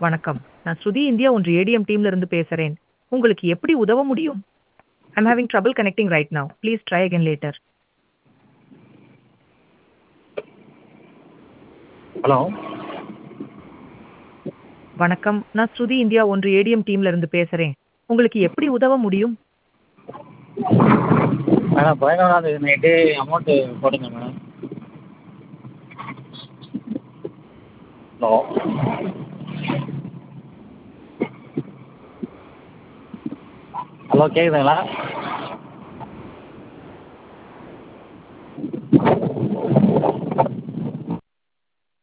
வணக்கம் நான் ஸ்ருதி இந்தியா ஒன்று ஏடிஎம் டீம்ல இருந்து பேசுறேன் உங்களுக்கு எப்படி உதவ முடியும் I'm having trouble connecting right now please try again later hello வணக்கம் நான் ஸ்ருதி இந்தியா ஒன்று ஏடிஎம் டீம்ல இருந்து பேசுறேன் உங்களுக்கு எப்படி உதவ முடியும் மேடம் பதினொன்றாம் தேதி நைட்டு அமௌண்ட்டு போட்டிருந்தேன் மேடம் ஹலோ ஹலோ கேட்குதுங்களா